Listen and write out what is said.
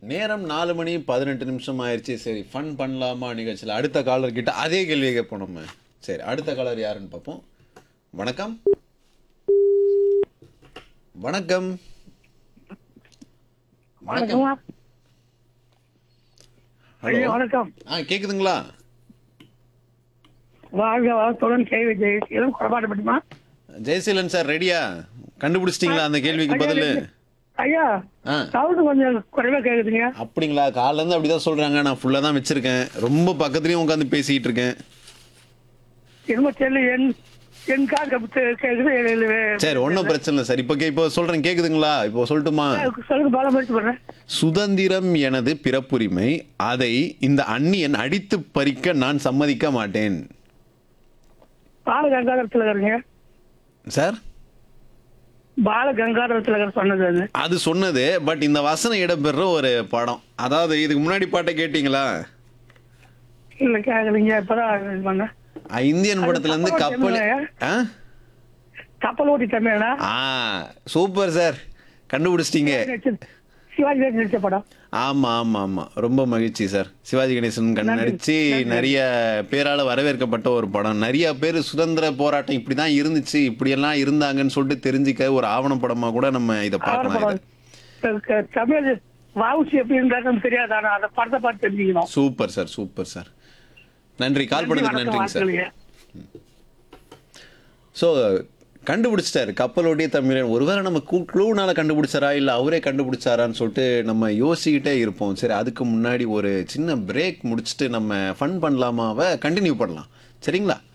நேரம் நாலு மணி பதினெட்டு நிமிஷம் ஆயிடுச்சு சரி ஃபன் பண்ணலாமா நிகழ்ச்சியில் அடுத்த காலர் கிட்ட அதே கேள்வியை கேட்போம் நம்ம சரி அடுத்த காலர் யாருன்னு பார்ப்போம் வணக்கம் வணக்கம் வணக்கம் வணக்கம் ஹலோ ஐயா வணக்கம் ஆ கேக்குதுங்களா வாழ்க வளத்துடன் கேள்வி ஜெயிலும் குறைபாடு பட்டுமா ஜெயசீலன் சார் ரெடியா கண்டுபிடிச்சிட்டீங்களா அந்த கேள்விக்கு பதில் ஐயா ஆ சவுண்ட் கொஞ்சம் குறைவா கேக்குதுங்க அப்படிங்களா காலைல இருந்து அப்படிதான் சொல்றாங்க நான் ஃபுல்லா தான் வச்சிருக்கேன் ரொம்ப பக்கத்துலயும் உட்காந்து பேசிட்டு இருக்கேன் என்னமோ தெரியல என் என் காது கேக்குது இல்ல, இல்ல, சரி ஒன்றும் பிரச்சனை இல்லை சார் இப்போ கே இப்போ சொல்றேன் கேக்குதுங்களா இப்போ சொல்லட்டுமா சொல்லுங்க பால முயற்சி பண்றேன் சுதந்திரம் எனது பிறப்புரிமை அதை இந்த அந்நியன் அடித்து பறிக்க நான் சம்மதிக்க மாட்டேன் பால கங்காதர திலகருங்க சார் பால கங்காதர திலகர் சொன்னது அது அது சொன்னது பட் இந்த வசனம் இடம்பெற ஒரு படம் அதாவது இதுக்கு முன்னாடி பாட்டை கேட்டிங்களா இல்ல கேக்குறீங்க இப்பதான் இது பண்ணேன் அஹ், இந்தியன் படத்துல இருந்து அது கப்பல் கப்பல் ஆ கப்பல் ஓட்டி தமிழனா ஆ சூப்பர் சார் கண்டுபிடிச்சிட்டீங்க சிவாஜி கணேசன் நடிச்ச படம் ஆமா ஆமா ஆமா ரொம்ப மகிழ்ச்சி சார் சிவாஜி கணேசன் கண் நன்றி, நடிச்சு நன்றி. நிறைய பேரால வரவேற்கப்பட்ட ஒரு படம் நிறைய பேர் சுதந்திர போராட்டம் இப்படிதான் இருந்துச்சு இப்படியெல்லாம் இருந்தாங்கன்னு சொல்லிட்டு தெரிஞ்சுக்க ஒரு ஆவண படமா கூட நம்ம இதை அவர பார்க்கலாம் இதை. படம் க- தமிழ் வாவுசி எப்படி இருந்தாருன்னு தெரியாது ஆனா அந்த படத்தை பார்த்து தெரிஞ்சுக்கணும் சூப்பர் சார் சூப்பர் சார் நன்றி கால் பண்ணதுக்கு வணக்கம், நன்றிங்க சார் வாழ்த்துக்கள் ஐயா. ஸோ கண்டுபிடிச்சிட்டாரு கப்பலோடைய தமிழன் ஒருவேளை நம்ம க்ளூனால கண்டுபிடிச்சாரா இல்லை அவரே கண்டுபிடிச்சாரான்னு சொல்லிட்டு நம்ம யோசிக்கிட்டே இருப்போம் சரி அதுக்கு முன்னாடி ஒரு சின்ன பிரேக் முடிச்சுட்டு நம்ம ஃபன் பண்ணலாமாவை கண்டினியூ பண்ணலாம் சரிங்களா